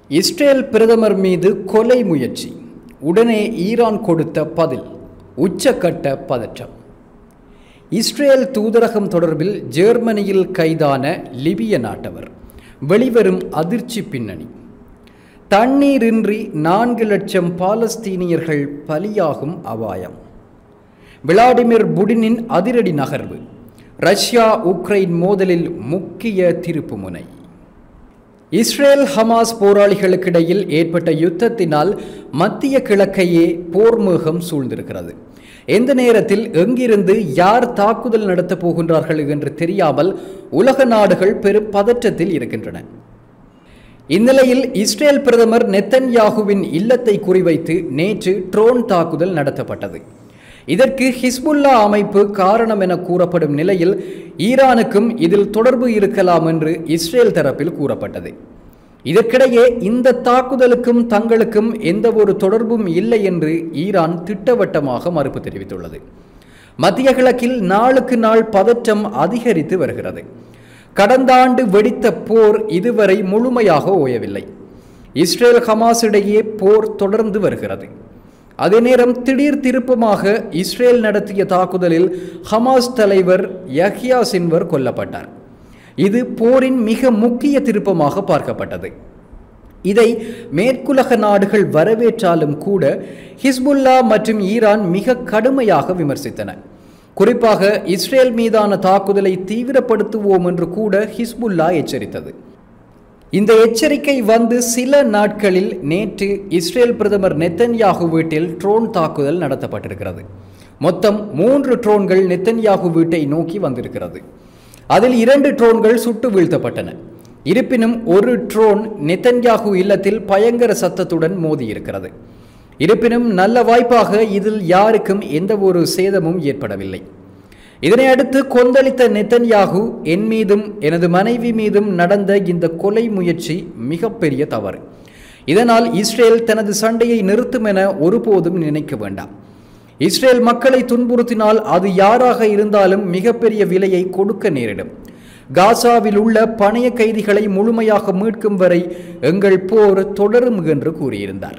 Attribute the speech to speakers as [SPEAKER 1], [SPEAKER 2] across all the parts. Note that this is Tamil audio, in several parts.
[SPEAKER 1] இஸ்ரேல் பிரதமர் மீது கொலை முயற்சி உடனே ஈரான் கொடுத்த பதில் உச்சக்கட்ட பதற்றம் இஸ்ரேல் தூதரகம் தொடர்பில் ஜெர்மனியில் கைதான லிபிய நாட்டவர் வெளிவரும் அதிர்ச்சி பின்னணி தண்ணீரின்றி நான்கு லட்சம் பாலஸ்தீனியர்கள் பலியாகும் அபாயம் விளாடிமிர் புடினின் அதிரடி நகர்வு ரஷ்யா உக்ரைன் மோதலில் முக்கிய திருப்புமுனை இஸ்ரேல் ஹமாஸ் போராளிகளுக்கிடையில் ஏற்பட்ட யுத்தத்தினால் மத்திய கிழக்கையே போர்முகம் சூழ்ந்திருக்கிறது எந்த நேரத்தில் எங்கிருந்து யார் தாக்குதல் நடத்தப் போகின்றார்கள் என்று தெரியாமல் உலக நாடுகள் பெரும் பதற்றத்தில் இருக்கின்றன இந்நிலையில் இஸ்ரேல் பிரதமர் நெத்தன்யாகுவின் இல்லத்தை குறிவைத்து நேற்று ட்ரோன் தாக்குதல் நடத்தப்பட்டது இதற்கு ஹிஸ்புல்லா அமைப்பு காரணம் என கூறப்படும் நிலையில் ஈரானுக்கும் இதில் தொடர்பு இருக்கலாம் என்று இஸ்ரேல் தரப்பில் கூறப்பட்டது இதற்கிடையே இந்த தாக்குதலுக்கும் தங்களுக்கும் எந்த ஒரு தொடர்பும் இல்லை என்று ஈரான் திட்டவட்டமாக மறுப்பு தெரிவித்துள்ளது மத்திய கிழக்கில் நாளுக்கு நாள் பதற்றம் அதிகரித்து வருகிறது கடந்த ஆண்டு வெடித்த போர் இதுவரை முழுமையாக ஓயவில்லை இஸ்ரேல் ஹமாஸ் இடையே போர் தொடர்ந்து வருகிறது அதே நேரம் திடீர் திருப்பமாக இஸ்ரேல் நடத்திய தாக்குதலில் ஹமாஸ் தலைவர் யஹ்யா சின்வர் கொல்லப்பட்டார் இது போரின் மிக முக்கிய திருப்பமாக பார்க்கப்பட்டது இதை மேற்குலக நாடுகள் வரவேற்றாலும் கூட ஹிஸ்புல்லா மற்றும் ஈரான் மிக கடுமையாக விமர்சித்தன குறிப்பாக இஸ்ரேல் மீதான தாக்குதலை தீவிரப்படுத்துவோம் என்று கூட ஹிஸ்புல்லா எச்சரித்தது இந்த எச்சரிக்கை வந்து சில நாட்களில் நேற்று இஸ்ரேல் பிரதமர் நெத்தன்யாகு வீட்டில் ட்ரோன் தாக்குதல் நடத்தப்பட்டிருக்கிறது மொத்தம் மூன்று ட்ரோன்கள் நெத்தன்யாகு வீட்டை நோக்கி வந்திருக்கிறது அதில் இரண்டு ட்ரோன்கள் சுட்டு வீழ்த்தப்பட்டன இருப்பினும் ஒரு ட்ரோன் நெத்தன்யாகு இல்லத்தில் பயங்கர சத்தத்துடன் மோதியிருக்கிறது இருப்பினும் நல்ல வாய்ப்பாக இதில் யாருக்கும் எந்த ஒரு சேதமும் ஏற்படவில்லை இதனை அடுத்து கொந்தளித்த நெத்தன்யாகு என் மீதும் எனது மனைவி மீதும் நடந்த இந்த கொலை முயற்சி மிகப்பெரிய தவறு இதனால் இஸ்ரேல் தனது சண்டையை நிறுத்தும் என ஒருபோதும் நினைக்க வேண்டாம் இஸ்ரேல் மக்களை துன்புறுத்தினால் அது யாராக இருந்தாலும் மிகப்பெரிய விலையை கொடுக்க நேரிடும் காசாவில் உள்ள பணைய கைதிகளை முழுமையாக மீட்கும் வரை எங்கள் போர் தொடரும் என்று கூறியிருந்தார்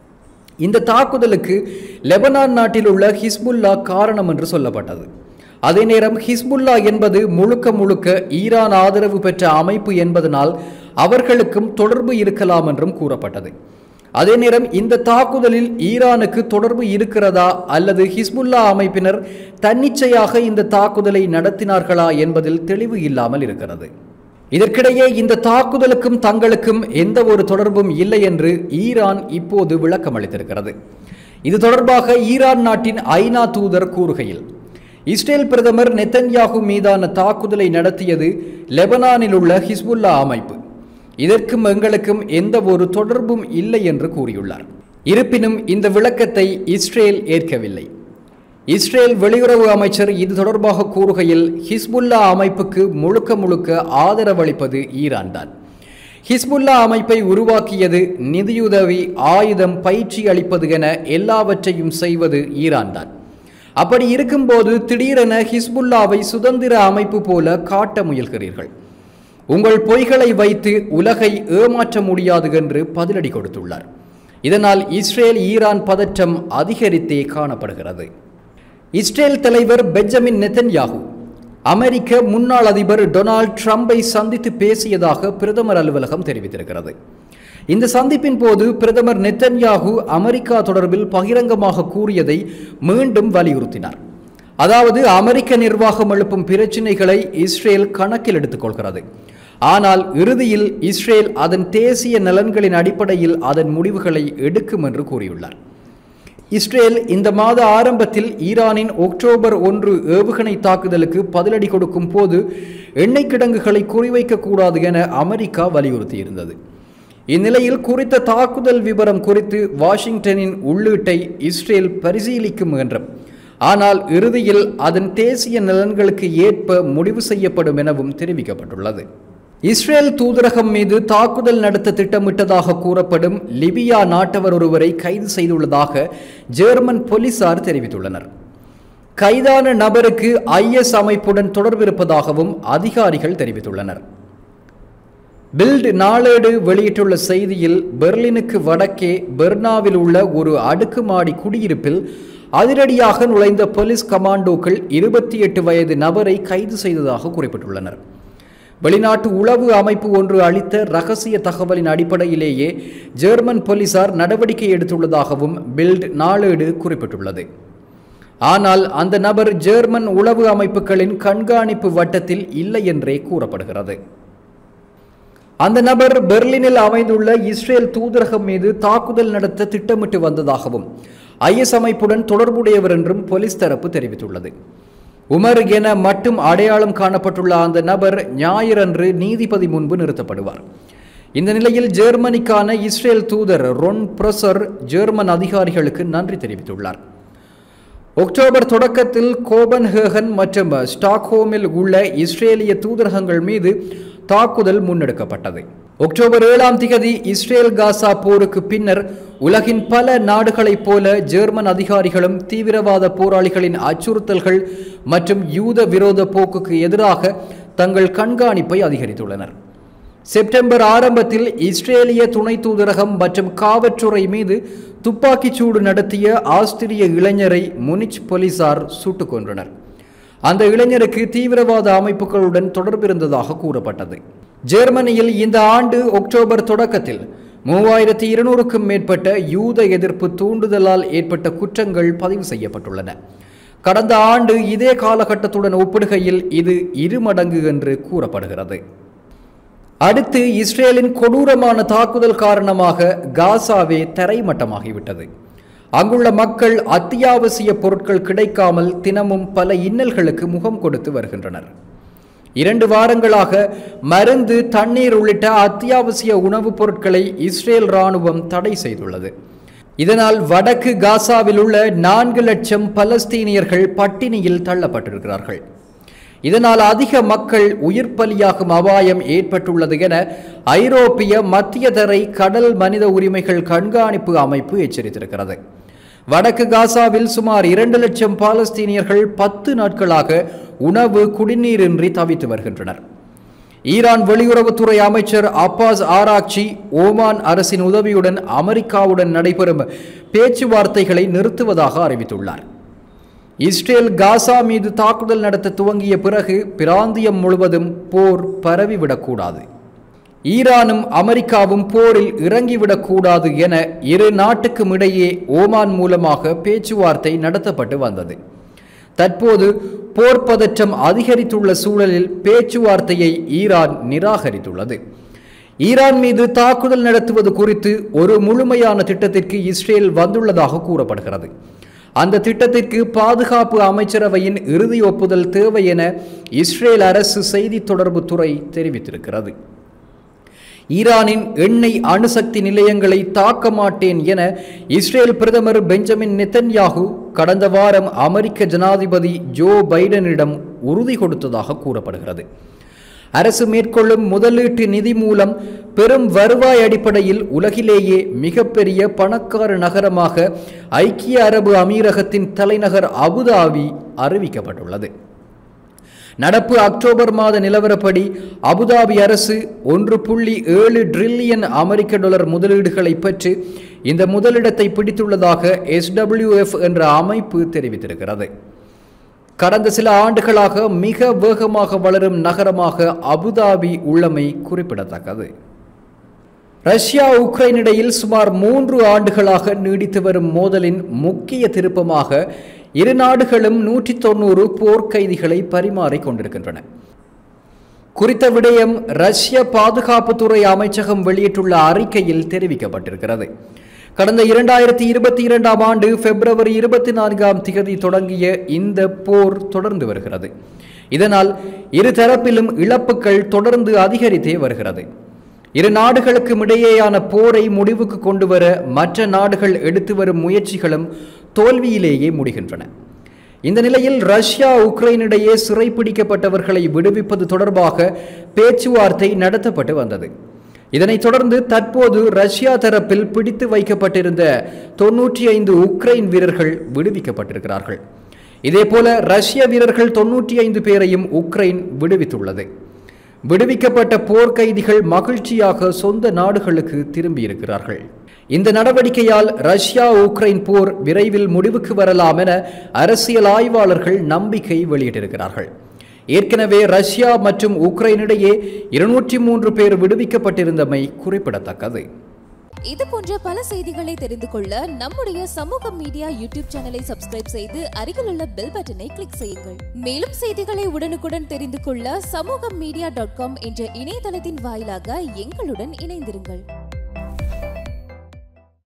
[SPEAKER 1] இந்த தாக்குதலுக்கு லெபனான் நாட்டில் உள்ள ஹிஸ்புல்லா காரணம் என்று சொல்லப்பட்டது அதே நேரம் ஹிஸ்புல்லா என்பது முழுக்க முழுக்க ஈரான் ஆதரவு பெற்ற அமைப்பு என்பதனால் அவர்களுக்கும் தொடர்பு இருக்கலாம் என்றும் கூறப்பட்டது அதே நேரம் இந்த தாக்குதலில் ஈரானுக்கு தொடர்பு இருக்கிறதா அல்லது ஹிஸ்புல்லா அமைப்பினர் தன்னிச்சையாக இந்த தாக்குதலை நடத்தினார்களா என்பதில் தெளிவு இல்லாமல் இருக்கிறது இதற்கிடையே இந்த தாக்குதலுக்கும் தங்களுக்கும் எந்த ஒரு தொடர்பும் இல்லை என்று ஈரான் இப்போது விளக்கம் அளித்திருக்கிறது இது தொடர்பாக ஈரான் நாட்டின் ஐநா தூதர் கூறுகையில் இஸ்ரேல் பிரதமர் நெத்தன்யாகு மீதான தாக்குதலை நடத்தியது லெபனானில் உள்ள ஹிஸ்புல்லா அமைப்பு இதற்கும் எங்களுக்கும் எந்த ஒரு தொடர்பும் இல்லை என்று கூறியுள்ளார் இருப்பினும் இந்த விளக்கத்தை இஸ்ரேல் ஏற்கவில்லை இஸ்ரேல் வெளியுறவு அமைச்சர் இது தொடர்பாக கூறுகையில் ஹிஸ்புல்லா அமைப்புக்கு முழுக்க முழுக்க ஆதரவளிப்பது ஈரான் தான் ஹிஸ்புல்லா அமைப்பை உருவாக்கியது நிதியுதவி ஆயுதம் பயிற்சி அளிப்பது என எல்லாவற்றையும் செய்வது ஈரான் தான் அப்படி இருக்கும்போது திடீரென ஹிஸ்புல்லாவை சுதந்திர அமைப்பு போல காட்ட முயல்கிறீர்கள் உங்கள் பொய்களை வைத்து உலகை ஏமாற்ற முடியாது என்று பதிலடி கொடுத்துள்ளார் இதனால் இஸ்ரேல் ஈரான் பதற்றம் அதிகரித்தே காணப்படுகிறது இஸ்ரேல் தலைவர் பெஞ்சமின் நெத்தன்யாகு அமெரிக்க முன்னாள் அதிபர் டொனால்ட் ட்ரம்பை சந்தித்து பேசியதாக பிரதமர் அலுவலகம் தெரிவித்திருக்கிறது இந்த சந்திப்பின் போது பிரதமர் நெத்தன்யாகு அமெரிக்கா தொடர்பில் பகிரங்கமாக கூறியதை மீண்டும் வலியுறுத்தினார் அதாவது அமெரிக்க நிர்வாகம் எழுப்பும் பிரச்சினைகளை இஸ்ரேல் கணக்கில் எடுத்துக்கொள்கிறது ஆனால் இறுதியில் இஸ்ரேல் அதன் தேசிய நலன்களின் அடிப்படையில் அதன் முடிவுகளை எடுக்கும் என்று கூறியுள்ளார் இஸ்ரேல் இந்த மாத ஆரம்பத்தில் ஈரானின் அக்டோபர் ஒன்று ஏவுகணை தாக்குதலுக்கு பதிலடி கொடுக்கும் போது எண்ணெய் கிடங்குகளை குறிவைக்கக்கூடாது என அமெரிக்கா வலியுறுத்தியிருந்தது இந்நிலையில் குறித்த தாக்குதல் விவரம் குறித்து வாஷிங்டனின் உள்ளீட்டை இஸ்ரேல் பரிசீலிக்கும் முயன்றும் ஆனால் இறுதியில் அதன் தேசிய நலன்களுக்கு ஏற்ப முடிவு செய்யப்படும் எனவும் தெரிவிக்கப்பட்டுள்ளது இஸ்ரேல் தூதரகம் மீது தாக்குதல் நடத்த திட்டமிட்டதாக கூறப்படும் லிபியா நாட்டவர் ஒருவரை கைது செய்துள்ளதாக ஜெர்மன் போலீசார் தெரிவித்துள்ளனர் கைதான நபருக்கு ஐஎஸ் அமைப்புடன் தொடர்பிருப்பதாகவும் அதிகாரிகள் தெரிவித்துள்ளனர் பில்ட் நாளேடு வெளியிட்டுள்ள செய்தியில் பெர்லினுக்கு வடக்கே பெர்னாவில் உள்ள ஒரு அடுக்குமாடி குடியிருப்பில் அதிரடியாக நுழைந்த போலீஸ் கமாண்டோக்கள் இருபத்தி எட்டு வயது நபரை கைது செய்ததாக குறிப்பிட்டுள்ளனர் வெளிநாட்டு உளவு அமைப்பு ஒன்று அளித்த ரகசிய தகவலின் அடிப்படையிலேயே ஜெர்மன் போலீசார் நடவடிக்கை எடுத்துள்ளதாகவும் பில்ட் நாளேடு குறிப்பிட்டுள்ளது ஆனால் அந்த நபர் ஜெர்மன் உளவு அமைப்புகளின் கண்காணிப்பு வட்டத்தில் இல்லை என்றே கூறப்படுகிறது அந்த நபர் பெர்லினில் அமைந்துள்ள இஸ்ரேல் தூதரகம் மீது தாக்குதல் நடத்த திட்டமிட்டு வந்ததாகவும் ஐஎஸ் அமைப்புடன் தொடர்புடையவர் என்றும் போலீஸ் தரப்பு தெரிவித்துள்ளது உமர் என மட்டும் அடையாளம் காணப்பட்டுள்ள அந்த நபர் ஞாயிறன்று நீதிபதி முன்பு நிறுத்தப்படுவார் இந்த நிலையில் ஜெர்மனிக்கான இஸ்ரேல் தூதர் ரொன் பிரொசர் ஜெர்மன் அதிகாரிகளுக்கு நன்றி தெரிவித்துள்ளார் ஒக்டோபர் தொடக்கத்தில் கோபன்ஹேகன் மற்றும் ஸ்டாக்ஹோமில் உள்ள இஸ்ரேலிய தூதரகங்கள் மீது தாக்குதல் முன்னெடுக்கப்பட்டது ஒக்டோபர் ஏழாம் திகதி இஸ்ரேல் காசா போருக்கு பின்னர் உலகின் பல நாடுகளைப் போல ஜெர்மன் அதிகாரிகளும் தீவிரவாத போராளிகளின் அச்சுறுத்தல்கள் மற்றும் யூத விரோத போக்குக்கு எதிராக தங்கள் கண்காணிப்பை அதிகரித்துள்ளனர் செப்டம்பர் ஆரம்பத்தில் இஸ்ரேலிய துணை தூதரகம் மற்றும் காவற்றுறை மீது துப்பாக்கிச்சூடு நடத்திய ஆஸ்திரிய இளைஞரை முனிச் போலீசார் சுட்டுக் கொன்றனர் அந்த இளைஞருக்கு தீவிரவாத அமைப்புகளுடன் தொடர்பிருந்ததாக கூறப்பட்டது ஜெர்மனியில் இந்த ஆண்டு அக்டோபர் தொடக்கத்தில் மூவாயிரத்தி இருநூறுக்கும் மேற்பட்ட யூத எதிர்ப்பு தூண்டுதலால் ஏற்பட்ட குற்றங்கள் பதிவு செய்யப்பட்டுள்ளன கடந்த ஆண்டு இதே காலகட்டத்துடன் ஒப்பிடுகையில் இது இரு மடங்கு என்று கூறப்படுகிறது அடுத்து இஸ்ரேலின் கொடூரமான தாக்குதல் காரணமாக காசாவே தரைமட்டமாகிவிட்டது அங்குள்ள மக்கள் அத்தியாவசிய பொருட்கள் கிடைக்காமல் தினமும் பல இன்னல்களுக்கு முகம் கொடுத்து வருகின்றனர் இரண்டு வாரங்களாக மருந்து தண்ணீர் உள்ளிட்ட அத்தியாவசிய உணவுப் பொருட்களை இஸ்ரேல் ராணுவம் தடை செய்துள்ளது இதனால் வடக்கு காசாவில் உள்ள நான்கு லட்சம் பலஸ்தீனியர்கள் பட்டினியில் தள்ளப்பட்டிருக்கிறார்கள் இதனால் அதிக மக்கள் உயிர் பலியாகும் அபாயம் ஏற்பட்டுள்ளது என ஐரோப்பிய மத்திய தரை கடல் மனித உரிமைகள் கண்காணிப்பு அமைப்பு எச்சரித்திருக்கிறது வடக்கு காசாவில் சுமார் இரண்டு லட்சம் பாலஸ்தீனியர்கள் பத்து நாட்களாக உணவு குடிநீரின்றி தவித்து வருகின்றனர் ஈரான் வெளியுறவுத்துறை அமைச்சர் அப்பாஸ் ஆராக்சி ஓமான் அரசின் உதவியுடன் அமெரிக்காவுடன் நடைபெறும் பேச்சுவார்த்தைகளை நிறுத்துவதாக அறிவித்துள்ளார் இஸ்ரேல் காசா மீது தாக்குதல் நடத்த துவங்கிய பிறகு பிராந்தியம் முழுவதும் போர் பரவிவிடக்கூடாது ஈரானும் அமெரிக்காவும் போரில் இறங்கிவிடக்கூடாது என இரு நாட்டுக்கும் இடையே ஓமான் மூலமாக பேச்சுவார்த்தை நடத்தப்பட்டு வந்தது தற்போது போர் பதற்றம் அதிகரித்துள்ள சூழலில் பேச்சுவார்த்தையை ஈரான் நிராகரித்துள்ளது ஈரான் மீது தாக்குதல் நடத்துவது குறித்து ஒரு முழுமையான திட்டத்திற்கு இஸ்ரேல் வந்துள்ளதாக கூறப்படுகிறது அந்த திட்டத்திற்கு பாதுகாப்பு அமைச்சரவையின் இறுதி ஒப்புதல் தேவை என இஸ்ரேல் அரசு செய்தி தொடர்பு துறை தெரிவித்திருக்கிறது ஈரானின் எண்ணெய் அணுசக்தி நிலையங்களை தாக்க மாட்டேன் என இஸ்ரேல் பிரதமர் பெஞ்சமின் நெத்தன்யாகு கடந்த வாரம் அமெரிக்க ஜனாதிபதி ஜோ பைடனிடம் உறுதி கொடுத்ததாக கூறப்படுகிறது அரசு மேற்கொள்ளும் முதலீட்டு நிதி மூலம் பெரும் வருவாய் அடிப்படையில் உலகிலேயே மிகப்பெரிய பணக்கார நகரமாக ஐக்கிய அரபு அமீரகத்தின் தலைநகர் அபுதாபி அறிவிக்கப்பட்டுள்ளது நடப்பு அக்டோபர் மாத நிலவரப்படி அபுதாபி அரசு ஒன்று புள்ளி ஏழு ட்ரில்லியன் அமெரிக்க டாலர் முதலீடுகளை பெற்று இந்த முதலிடத்தை பிடித்துள்ளதாக எஸ்டபிள்யூஎஃப் என்ற அமைப்பு தெரிவித்திருக்கிறது கடந்த சில ஆண்டுகளாக மிக வேகமாக வளரும் நகரமாக அபுதாபி உள்ளமை குறிப்பிடத்தக்கது ரஷ்யா உக்ரைன் இடையில் சுமார் மூன்று ஆண்டுகளாக நீடித்து வரும் மோதலின் முக்கிய திருப்பமாக இரு நாடுகளும் நூற்றி தொண்ணூறு போர்க்கைதிகளை பரிமாறிக் கொண்டிருக்கின்றன குறித்த விடயம் ரஷ்ய பாதுகாப்புத்துறை அமைச்சகம் வெளியிட்டுள்ள அறிக்கையில் தெரிவிக்கப்பட்டிருக்கிறது கடந்த இரண்டாயிரத்தி இருபத்தி இரண்டாம் ஆண்டு பிப்ரவரி இருபத்தி நான்காம் திகதி தொடங்கிய இந்த போர் தொடர்ந்து வருகிறது இதனால் இரு தரப்பிலும் இழப்புகள் தொடர்ந்து அதிகரித்தே வருகிறது இரு நாடுகளுக்கும் இடையேயான போரை முடிவுக்கு கொண்டு வர மற்ற நாடுகள் எடுத்து வரும் முயற்சிகளும் தோல்வியிலேயே முடிகின்றன இந்த நிலையில் ரஷ்யா உக்ரைன் இடையே சிறைப்பிடிக்கப்பட்டவர்களை விடுவிப்பது தொடர்பாக பேச்சுவார்த்தை நடத்தப்பட்டு வந்தது இதனைத் தொடர்ந்து தற்போது ரஷ்யா தரப்பில் பிடித்து வைக்கப்பட்டிருந்த தொன்னூற்றி ஐந்து உக்ரைன் வீரர்கள் விடுவிக்கப்பட்டிருக்கிறார்கள் இதேபோல ரஷ்ய வீரர்கள் தொன்னூற்றி ஐந்து பேரையும் உக்ரைன் விடுவித்துள்ளது விடுவிக்கப்பட்ட போர்க்கைதிகள் மகிழ்ச்சியாக சொந்த நாடுகளுக்கு திரும்பியிருக்கிறார்கள் இந்த நடவடிக்கையால் ரஷ்யா உக்ரைன் போர் விரைவில் முடிவுக்கு வரலாம் என அரசியல் ஆய்வாளர்கள் நம்பிக்கை வெளியிட்டிருக்கிறார்கள் ஏற்கனவே ரஷ்யா மற்றும் உக்ரைனிடையே இருநூற்றி மூன்று பேர் விடுவிக்கப்பட்டிருந்தமை குறிப்பிடத்தக்கது
[SPEAKER 2] இது போன்ற பல செய்திகளை தெரிந்து கொள்ள நம்முடைய சமூக மீடியா யூடியூப் சேனலை சப்ஸ்கிரைப் செய்து அருகிலுள்ள பெல் பட்டனை கிளிக் செய்யுங்கள் மேலும் செய்திகளை உடனுக்குடன் தெரிந்து கொள்ள சமூக மீடியா டாட் காம் என்ற இணையதளத்தின் வாயிலாக எங்களுடன் இணைந்திருங்கள்